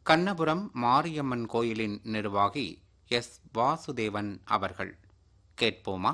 கண்ணபுரம் மாரியம்மன் கோயிலின் நிர்வாகி எஸ் வாசுதேவன் அவர்கள் கேட்போமா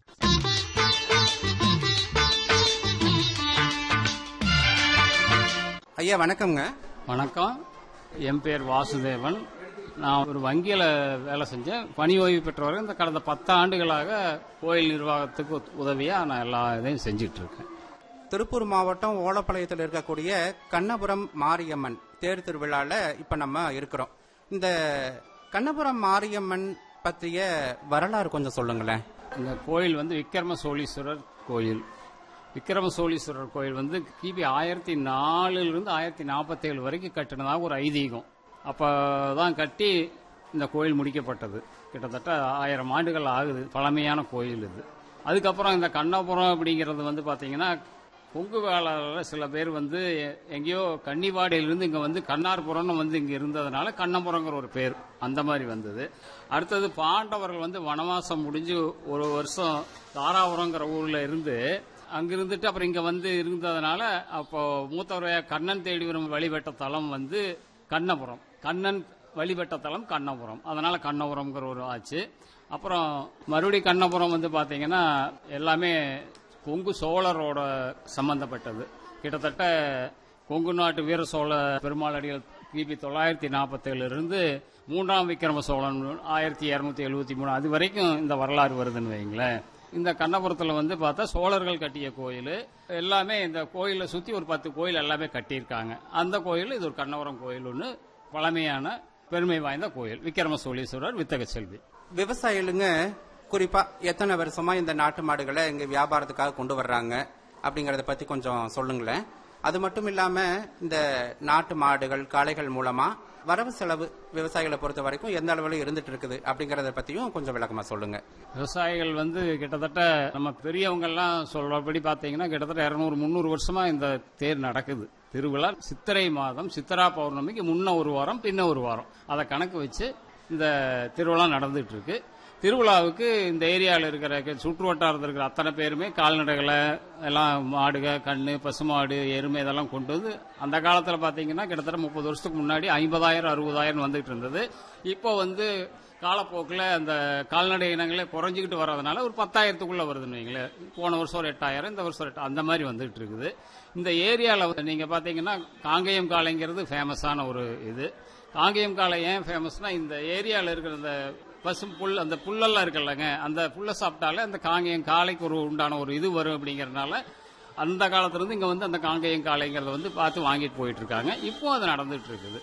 ஐயா வணக்கம்ங்க வணக்கம் என் பேர் வாசுதேவன் நான் ஒரு வங்கியில் வேலை செஞ்சேன் பணி ஓய்வு பெற்றவரை இந்த கடந்த பத்து ஆண்டுகளாக கோயில் நிர்வாகத்துக்கு உதவியாக நான் எல்லா இதையும் செஞ்சுட்டு இருக்கேன் திருப்பூர் மாவட்டம் ஓலப்பாளையத்தில் இருக்கக்கூடிய கண்ணபுரம் மாரியம்மன் தேர் திருவிழால இப்ப நம்ம இருக்கிறோம் இந்த கண்ணபுரம் மாரியம்மன் பற்றிய வரலாறு கொஞ்சம் சொல்லுங்களேன் இந்த கோயில் வந்து விக்ரம சோழீஸ்வரர் கோயில் விக்ரம சோழீஸ்வரர் கோயில் வந்து கிபி ஆயிரத்தி நாலுலேருந்து ஆயிரத்தி நாற்பத்தேழு வரைக்கும் கட்டினதாக ஒரு ஐதீகம் அப்போ தான் கட்டி இந்த கோயில் முடிக்கப்பட்டது கிட்டத்தட்ட ஆயிரம் ஆண்டுகள் ஆகுது பழமையான கோயில் இது அதுக்கப்புறம் இந்த கண்ணபுரம் அப்படிங்கிறது வந்து பார்த்தீங்கன்னா கொங்கு வேளாளர் சில பேர் வந்து எங்கேயோ கன்னிவாடியிலிருந்து இங்கே வந்து கண்ணார்புரம்னு வந்து இங்கே இருந்ததுனால கண்ணபுரங்கிற ஒரு பேர் அந்த மாதிரி வந்தது அடுத்தது பாண்டவர்கள் வந்து வனவாசம் முடிஞ்சு ஒரு வருஷம் தாராபுரங்கிற ஊரில் இருந்து அங்கிருந்துட்டு அப்புறம் இங்கே வந்து இருந்ததுனால அப்போ மூத்தவரைய கண்ணன் தேடி வரும் வழிபட்ட தலம் வந்து கண்ணபுரம் கண்ணன் வழிபட்ட தலம் கண்ணபுரம் அதனால கண்ணபுரம்ங்கிற ஒரு ஆச்சு அப்புறம் மறுபடி கண்ணபுரம் வந்து பார்த்தீங்கன்னா எல்லாமே கொங்கு சோழரோட சம்பந்தப்பட்டது கிட்டத்தட்ட கொங்கு நாட்டு வீர சோழ பெருமாள் அடிகள் கிபி தொள்ளாயிரத்தி நாற்பத்தேழுல இருந்து மூன்றாம் விக்ரம சோழன் ஆயிரத்தி இருநூத்தி எழுபத்தி மூணு அது வரைக்கும் இந்த வரலாறு வருதுன்னு வைங்களேன் இந்த கண்ணபுரத்தில் வந்து பார்த்தா சோழர்கள் கட்டிய கோயில் எல்லாமே இந்த கோயிலை சுற்றி ஒரு பத்து கோயில் எல்லாமே கட்டியிருக்காங்க அந்த கோயில் இது ஒரு கண்ணபுரம் கோயில் ஒன்று பழமையான பெருமை வாய்ந்த கோயில் விக்ரம சோழீஸ்வரர் வித்தக செல்வி விவசாயிகளுங்க குறிப்பா எத்தனை வருஷமா இந்த நாட்டு மாடுகளை இங்க வியாபாரத்துக்காக கொண்டு வர்றாங்க அப்படிங்கறத பத்தி கொஞ்சம் சொல்லுங்களேன் அது மட்டும் இல்லாம இந்த நாட்டு மாடுகள் காளைகள் மூலமா வரவு செலவு விவசாயிகளை பொறுத்த வரைக்கும் எந்த அளவுல இருந்துட்டு இருக்குது அப்படிங்கறத பத்தியும் கொஞ்சம் விளக்கமா சொல்லுங்க விவசாயிகள் வந்து கிட்டத்தட்ட நம்ம பெரியவங்க எல்லாம் சொல்றபடி பாத்தீங்கன்னா கிட்டத்தட்ட இருநூறு முந்நூறு வருஷமா இந்த தேர் நடக்குது திருவிழா சித்திரை மாதம் சித்திரா பௌர்ணமிக்கு முன்ன ஒரு வாரம் பின்ன ஒரு வாரம் அதை கணக்கு வச்சு இந்த திருவிழா நடந்துட்டு இருக்கு திருவிழாவுக்கு இந்த ஏரியாவில் இருக்கிற சுற்று வட்டாரத்தில் இருக்கிற அத்தனை பேருமே கால்நடைகளை எல்லாம் மாடுக கண்ணு பசுமாடு எருமை இதெல்லாம் கொண்டு வந்து அந்த காலத்தில் பார்த்தீங்கன்னா கிட்டத்தட்ட முப்பது வருஷத்துக்கு முன்னாடி ஐம்பதாயிரம் அறுபதாயிரம் வந்துகிட்டு இருந்தது இப்போ வந்து காலப்போக்கில் அந்த கால்நடை இனங்களே குறைஞ்சிக்கிட்டு வர்றதுனால ஒரு பத்தாயிரத்துக்குள்ள வருதுன்னு வைங்களேன் போன வருஷம் ஒரு எட்டாயிரம் இந்த வருஷம் ஒரு எட்டு அந்த மாதிரி வந்துகிட்டு இருக்குது இந்த ஏரியாவில் நீங்கள் பார்த்தீங்கன்னா காங்கேயம் காளைங்கிறது ஃபேமஸான ஒரு இது காங்கேயம் காளை ஏன் ஃபேமஸ்னா இந்த ஏரியாவில் இருக்கிற இந்த பசும் புல் அந்த புல்லெல்லாம் இருக்குல்லங்க அந்த புல்லை சாப்பிட்டாலே அந்த காங்கேயம் காளைக்கு ஒரு உண்டான ஒரு இது வரும் அப்படிங்கறதுனால அந்த காலத்துல இருந்து இங்க வந்து அந்த காங்கேயம் காளைங்கிறத வந்து பார்த்து வாங்கிட்டு போயிட்டு இருக்காங்க இப்போ அது நடந்துட்டு இருக்குது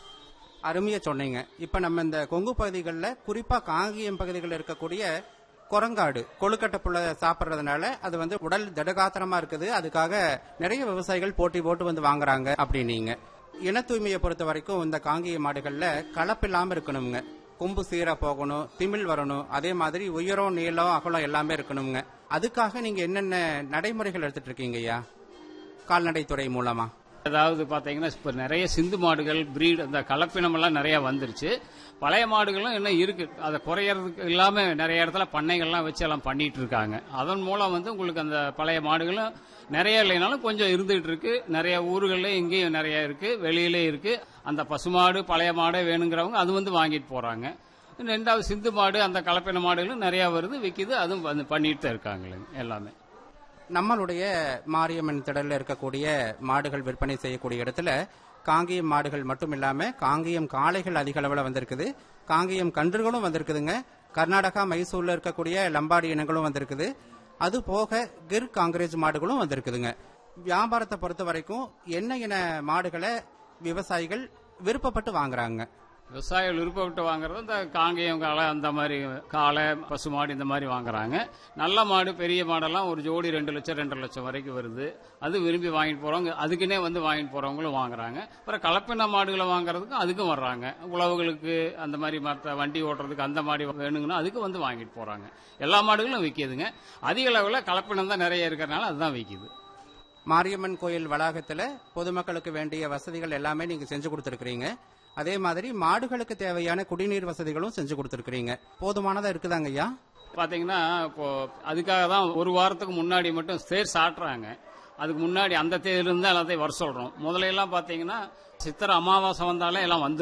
அருமையா சொன்னீங்க இப்ப நம்ம இந்த கொங்கு பகுதிகளில் குறிப்பா காங்கியம் பகுதிகளில் இருக்கக்கூடிய குரங்காடு கொழுக்கட்டை புள்ள சாப்பிட்றதுனால அது வந்து உடல் திடகாத்திரமா இருக்குது அதுக்காக நிறைய விவசாயிகள் போட்டி போட்டு வந்து வாங்குறாங்க அப்படின்னீங்க இன தூய்மையை பொறுத்த வரைக்கும் இந்த காங்கிய மாடுகள்ல கலப்பில்லாம இருக்கணுங்க கொம்பு சீரா போகணும் திமிழ் வரணும் அதே மாதிரி உயரம் நீளம் அகலம் எல்லாமே இருக்கணுங்க அதுக்காக நீங்க என்னென்ன நடைமுறைகள் எடுத்துட்டு இருக்கீங்க ஐயா கால்நடைத்துறை மூலமா அதாவது பாத்தீங்கன்னா இப்ப நிறைய சிந்து மாடுகள் பிரீட் அந்த கலப்பினம் எல்லாம் நிறைய வந்துருச்சு பழைய மாடுகளும் இன்னும் இருக்கு அதை குறையறதுக்கு இல்லாம நிறைய இடத்துல பண்ணைகள்லாம் வச்சு எல்லாம் பண்ணிட்டு இருக்காங்க அதன் மூலம் வந்து உங்களுக்கு அந்த பழைய மாடுகளும் நிறைய இல்லைனாலும் கொஞ்சம் இருந்துகிட்டு இருக்கு நிறைய ஊர்கள்ல இங்கேயும் நிறைய இருக்கு வெளியிலே இருக்கு அந்த பசுமாடு பழைய மாடே வேணுங்கிறவங்க அது வந்து வாங்கிட்டு போறாங்க ரெண்டாவது சிந்து மாடு அந்த கலப்பின மாடுகளும் நிறைய வருது விற்கிது அதுவும் வந்து பண்ணிட்டு தான் இருக்காங்க எல்லாமே நம்மளுடைய மாரியம்மன் திடல்ல இருக்கக்கூடிய மாடுகள் விற்பனை செய்யக்கூடிய இடத்துல காங்கேயம் மாடுகள் மட்டும் இல்லாம காங்கேயம் காளைகள் அதிக அளவில் வந்திருக்குது காங்கேயம் கன்றுகளும் வந்திருக்குதுங்க கர்நாடகா மைசூர்ல இருக்கக்கூடிய லம்பாடி இனங்களும் வந்திருக்குது அது போக கிர் காங்கிரேஜ் மாடுகளும் வந்திருக்குதுங்க வியாபாரத்தை பொறுத்த வரைக்கும் என்ன இன மாடுகளை விவசாயிகள் விருப்பப்பட்டு வாங்குறாங்க விவசாயிகள் விருப்பப்பட்டு வாங்குறது இந்த காங்கேயம் காளை அந்த மாதிரி காளை பசுமாடு இந்த மாதிரி வாங்குறாங்க நல்ல மாடு பெரிய மாடெல்லாம் ஒரு ஜோடி ரெண்டு லட்சம் ரெண்டரை லட்சம் வரைக்கும் வருது அது விரும்பி வாங்கிட்டு போறவங்க அதுக்குன்னே வந்து வாங்கிட்டு போறவங்களும் வாங்குறாங்க அப்புறம் கலப்பின மாடுகளை வாங்குறதுக்கும் அதுக்கும் வர்றாங்க உழவுகளுக்கு அந்த மாதிரி மற்ற வண்டி ஓட்டுறதுக்கு அந்த மாதிரி வேணுங்கன்னா அதுக்கு வந்து வாங்கிட்டு போறாங்க எல்லா மாடுகளும் விற்கிதுங்க அதிக அளவில் கலப்பினம் தான் நிறைய இருக்கிறனால அதுதான் விற்கிது மாரியம்மன் கோயில் வளாகத்துல பொதுமக்களுக்கு வேண்டிய வசதிகள் எல்லாமே நீங்க செஞ்சு கொடுத்துருக்கீங்க அதே மாதிரி மாடுகளுக்கு தேவையான குடிநீர் வசதிகளும் செஞ்சு கொடுத்துருக்கீங்க போதுமானதா இருக்குதாங்க ஐயா பாத்தீங்கன்னா இப்போ அதுக்காக தான் ஒரு வாரத்துக்கு முன்னாடி மட்டும் தேர் சாட்டுறாங்க அதுக்கு முன்னாடி அந்த தேதியிலிருந்து எல்லாத்தையும் வர சொல்றோம் முதல்ல எல்லாம் பாத்தீங்கன்னா சித்திரை அமாவாசை வந்தாலே எல்லாம் வந்து